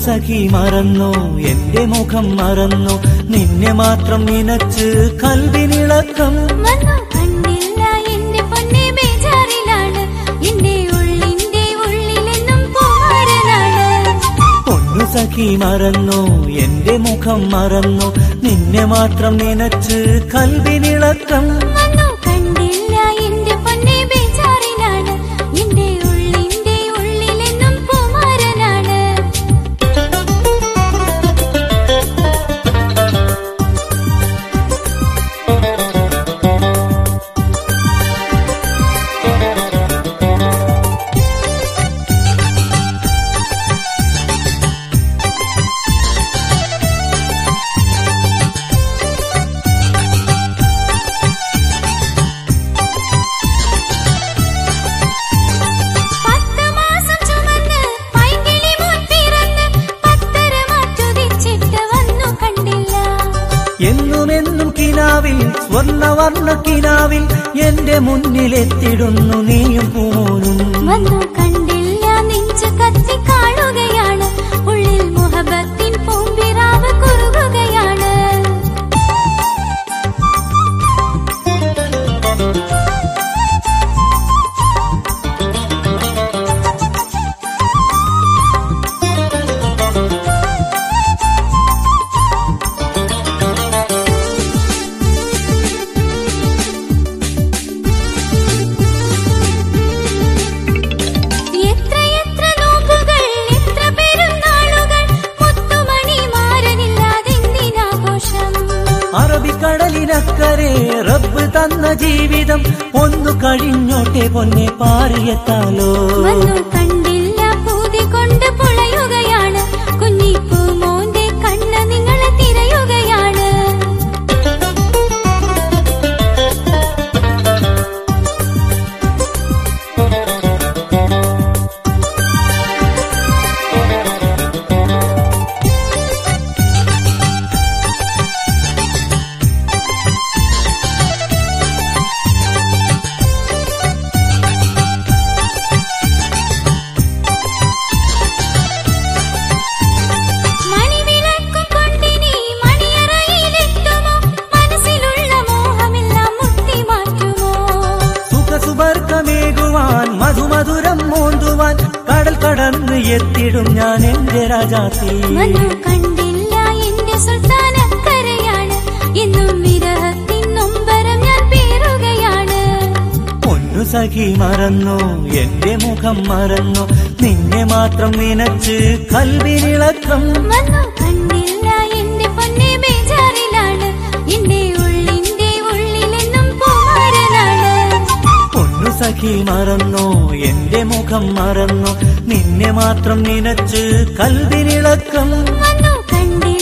സഖി മറന്നു എന്റെ മുഖം മറന്നു നിന്നെ മാത്രം നിനച്ച് കൽവിനിളക്കം വന്നു കണ്ടില്ല എന്റെ പൊന്നെ ബേജാറിലാണ് എന്റെ ഉള്ളിന്റെ ഉള്ളിലെന്നും കുമാരനാണ് പൊന്നു സഖി മറന്നു എന്റെ മുഖം മറന്നു നിന്നെ മാത്രം നിനച്ച് കൽവിനിളക്കം വന്നു കണ്ടില്ല എന്റെ പൊന്നെ ബേജാറിലാണ് എന്റെ ഉള്ളിന്റെ ഉള്ളിലെന്നും കുമാരനാണ് പത്ത് മാസം ചുമന്ന് പൈങ്കിളി മോൻ പിറന്ന് പത്തര മാറ്റുതിച്ചിട്ട് വന്നു കണ്ടില്ല എന്നുമെന്നും കിനാവിൽ സ്വർണവർണ്ണ കിനാവിൽ എന്റെ മുന്നിലെത്തിടുന്നു നീയും പൂനും വന്നു കണ്ടില്ല നെഞ്ച് കത്തി കാണുകയാണ് ഉള്ളിൽ മുഹബത്തിൻ പൂമ്പിറാവ് കുറുകുകയാണ് എത്രയെത്ര നോമ്പുകൾ എത്ര പെരുന്നാളുകൾ മുത്തുമണി മാരനില്ലാതെന്തിനാഘോഷം അറബിക്കടലിനക്കരെ റബ്ബ് തന്ന ജീവിതം ഒന്നു കഴിഞ്ഞോട്ടെ പൊന്നെ പാറിയെത്താലോ വന്നു കണ്ടില്ല പൂതി കൊണ്ട് പുളയുകയാണ് കുഞ്ഞിപ്പൂ മോന്റെ കണ്ണ് നിങ്ങളെ തിരയുകയാണ് മണിവിളക്കും കൊണ്ടിനി മണിയറയിലെത്തുമോ മനസ്സിലുള്ള മോഹമെല്ലാം മുത്തി മാറ്റുമോ സുഖസുബർക്കമേകുവാൻ മധുമധുരം മോന്തുവാൻ കടൽ കടന്ന് എത്തിടും ഞാൻ എന്റെ രാജാത്തി വന്നു കണ്ടില്ല എന്റെ സുൽത്താനക്കരയാണ് എന്നും വിരഹത്തിൻ നൊമ്പരം ഞാൻ പേറുകയാണ് പൊന്നു സഖി മറന്നു എന്റെ മുഖം മറന്നു നിന്നെ മാത്രം നിനച്ച് കൽവിനിളക്കം വന്നു കണ്ടില്ല എന്റെ പൊന്നെ ബേജാറിലാണ് എന്റെ ഉള്ളിന്റെ ഉള്ളിലെന്നും കുമാരനാണ് പൊന്നു സഖി മറന്നു എന്റെ മുഖം മറന്നു നിന്നെ മാത്രം നിനച്ച് കൽവിനിളക്കം വന്നു കണ്ടില്ല